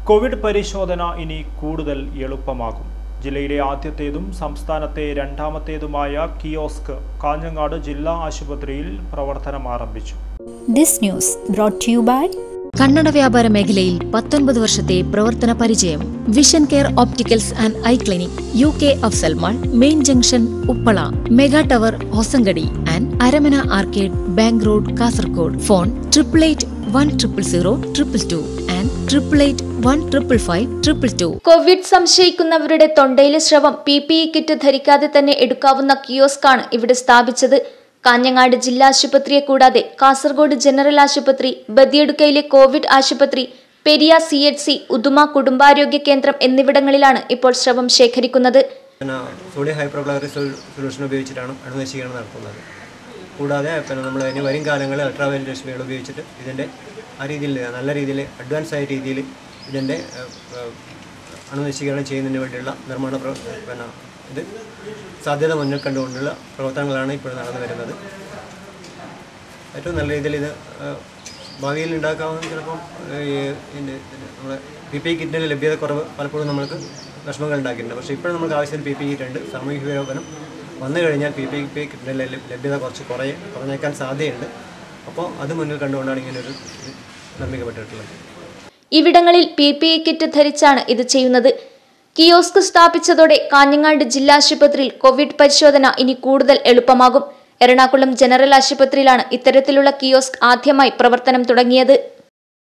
Covid പരിശോധന ഇനി കൂടുതൽ എളുപ്പമാകും ജില്ലയിലെ ആദ്യത്തേതും സംസ്ഥാനത്തെ രണ്ടാമത്തേതുമായ കിയോസ്ക് കാഞ്ഞങ്ങാട് ജില്ലാ ആശുപത്രിയിൽ പ്രവർത്തനം ആരംഭിച്ചു This news brought to you by കണ്ണട വ്യാപാര മേഖലയിൽ പത്തൊൻപത് വർഷത്തെ പ്രവർത്തന പരിചയം vision care opticals and eye clinic U K അഫ്സൽമാൾ main junction Uppala mega tower Hosangadi and Aramana arcade bank road Kasaragod phone triple eight one triple zero triple two and triple eight one triple five triple two Covid സംശയിക്കുന്നവരുടെ തൊണ്ടയിലെ സ്രവം P P E kit ധരിക്കാതെ തന്നെ എടുക്കാവുന്ന കിയോസ്കാണ് ഇവിടെ സ്ഥാപിച്ചത് കാഞ്ഞങ്ങാട് ജില്ലാ ആശുപത്രിയെ കൂടാതെ കാസർഗോഡ് ജനറൽ ആശുപത്രി ബദിയടുക്കയിലെ കോവിഡ് ആശുപത്രി Periya C H C Uduma കുടുംബാരോഗ്യ കേന്ദ്രം എന്നിവിടങ്ങളിലാണ് ഇപ്പോൾ സ്രവം ശേഖരിക്കുന്നത് പിന്നെ സോഡിയം ഹൈപ്രോക്ലോറിക് സൊല്യൂഷൻ ഉപയോഗിച്ചിട്ടാണ് അണുനശീകരണം നടത്തുന്നത് കൂടാതെ പിന്നെ നമ്മൾ ഇനി വരും കാലങ്ങളിൽ അൾട്രാവയലറ്റ് രശ്മികൾ ഉപയോഗിച്ചിട്ട് ഇതിൻ്റെ ആ രീതിയിൽ നല്ല രീതിയിൽ അഡ്വാൻസ് ആയ രീതിയിൽ ഇതിൻ്റെ ഏഹ്, ഏഹ്, അണുനശീകരണം ചെയ്യുന്നതിന് വേണ്ടിയുള്ള നിർമ്മാണ പ്ര- പിന്നെ ഇത് സാധ്യത മുന്നിൽ കണ്ടുകൊണ്ടുള്ള പ്രവർത്തനങ്ങളാണ് ഇപ്പോൾ നടന്നു വരുന്നത് ഏറ്റവും നല്ല രീതിയിൽ ഇത് ഏഹ്, ഭാവിയിൽ ഉണ്ടാക്കാവുന്ന ചിലപ്പം ഏഹ്, ഈ ഇതിൻ്റെ നമ്മുടെ പി പി കിറ്റിൻ്റെ ലഭ്യത കുറവ് പലപ്പോഴും നമ്മൾക്ക് വിഷമങ്ങൾ ഉണ്ടാക്കിയിട്ടുണ്ട് പക്ഷേ ഇപ്പോഴും നമുക്ക് ആവശ്യത്തിന് പി പി കിറ്റ് ഉണ്ട് സാമൂഹിക വിരോപനം വന്നു കഴിഞ്ഞാൽ പി പി പി കിറ്റിൻ്റെ ലഭ്യത കുറച്ച് കുറയെ കുറഞ്ഞേക്കാൻ സാധ്യതയുണ്ട് അപ്പോൾ അത് മുന്നിൽ കണ്ടുകൊണ്ടാണ് ഇങ്ങനെ ഒരു ഇത് നിർമ്മിക്കപ്പെട്ടിട്ടുള്ളത് ഇവിടങ്ങളിൽ പി പി ഇ കിറ്റ് ധരിച്ചാണ് ഇത് ചെയ്യുന്നത് കിയോസ്ക് സ്ഥാപിച്ചതോടെ കാഞ്ഞങ്ങാട് ജില്ലാ ആശുപത്രിയിൽ കോവിഡ് പരിശോധന ഇനി കൂടുതൽ എളുപ്പമാകും എറണാകുളം ജനറൽ ആശുപത്രിയിലാണ് ഇത്തരത്തിലുള്ള കിയോസ്ക് ആദ്യമായി പ്രവർത്തനം തുടങ്ങിയത്